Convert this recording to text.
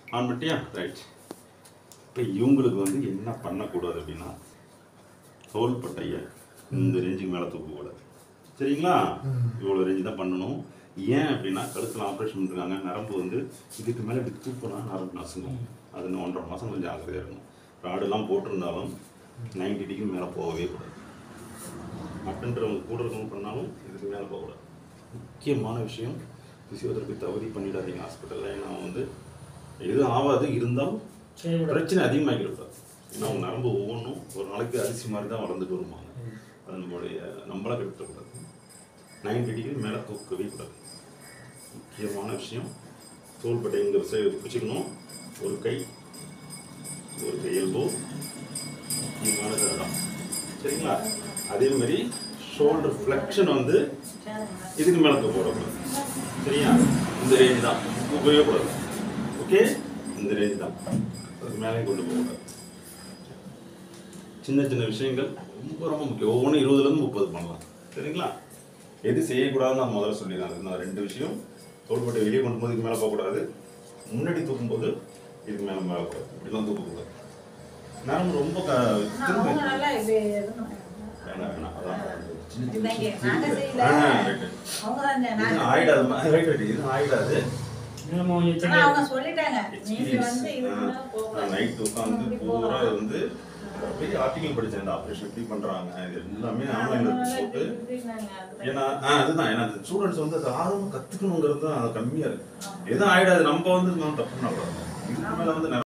On பண்ணிட்டியா right இப்போ இவங்களுக்கு வந்து என்ன பண்ணக்கூடாது அப்படின்னா தோள்பட்டையை இந்த ரேஞ்சுக்கு மேலே தூக்கக்கூடாது சரிங்களா இவ்வளோ ரேஞ்சு தான் பண்ணணும் ஏன் அப்படின்னா கழுத்தில் ஆப்ரேஷன் பண்ணிருக்காங்க நரம்பு வந்து இதுக்கு மேலே இப்படி தூக்கினா நரம்பு நசுங்கும் அது இன்னும் ஒன்றரை மாதம் கொஞ்சம் ஜாக்கிரதையாக இருக்கணும் ராடெல்லாம் போட்டிருந்தாலும் நைன்டி டிகிரி மேலே போகவே கூடாது மட்டன்றவங்க கூட இருக்கவங்க பண்ணாலும் இதுக்கு மேலே போகக்கூடாது முக்கியமான விஷயம் பிசியோதெரபி தகுதி பண்ணிடாதீங்க ஹாஸ்பிட்டலில் ஏன்னா வந்து எதுவும் ஆகாது இருந்தாலும் பிரச்சனை அதிகமாகிடக்கூடாது ஏன்னா அவங்க நரம்பு ஒவ்வொன்றும் ஒரு நாளைக்கு அரிசி மாதிரி தான் வளர்ந்துட்டு வருவாங்க அது நம்மளுடைய நம்மளா கெடுத்துக்கூடாது நைன்டி டிகிரி மேலே தூக்கவே கூடாது முக்கியமான விஷயம் தோள்பட்டை இங்கே சைடு பிடிச்சிக்கணும் ஒரு கை ஒரு கை எல்போ முக்கியமானது அதான் சரிங்களா அதே மாதிரி ஷோல்டர் ஃப்ளெக்ஷன் வந்து இதுக்கு மேலே போடக்கூடாது சரியா இந்த ரேஞ்ச் தான் தூக்கவே கூடாது ஓகே இந்த ரேஞ்ச் தான் அதுக்கு மேலே கொண்டு போகக்கூடாது சின்ன சின்ன விஷயங்கள் ரொம்ப ரொம்ப முக்கியம் ஒவ்வொன்றும் இருபதுலேருந்து முப்பது பண்ணலாம் சரிங்களா எது செய்யக்கூடாதுன்னு நான் முதல்ல சொல்லிடுறேன் அதுக்கு நான் ரெண்டு விஷயம் தோள்பட்டை வெளியே கொண்டு போது இதுக்கு மேலே போகக்கூடாது முன்னாடி தூக்கும்போது இதுக்கு மேலே மேலே கூடாது இப்படிலாம் தூக்கக்கூடாது நரம்பு ரொம்ப க திரும்ப அவங்க நல்லா இது எதுவும் வேணாம் வேணாம் அதான் சின்ன சின்ன இல்லைங்க, நாங்க செய்யல. ஆ, right, right. அவங்க தான் இந்த- இது நாங்க ஆயிடாது ரைட் ரைட் இது ஆயிடாது நம்ம கொஞ்சம் ஆனா அவங்க செக் சொல்லிட்டாங்க நீங்க வந்து இதுக்குலாம் போகக்கூடாது. நைட் உட்காந்து இப்படி பூரா போகலாம். வந்து பெரிய ஆர்டிகல் படிச்சேன் இந்த ஆப்ரேஷன் எப்படி பண்றாங்க இது எல்லாமே ஆன்லைன்ல அவங்க நல்லா போட்டு இப்படி இப்படின்னாங்க. அது ஏன்னா ஆ, அதுதான் ஏன்னா ஸ்டூடெண்ட்ஸ் வந்து அது ஆர்வம் கத்துக்கணுங்கிறது தான் அது கம்மியா இருக்கு எதுவும் ஆயிடாது நம்ம வந்து நம்ம தப்பு பண்ணக்கூடாது இதுக்கு மேல வந்து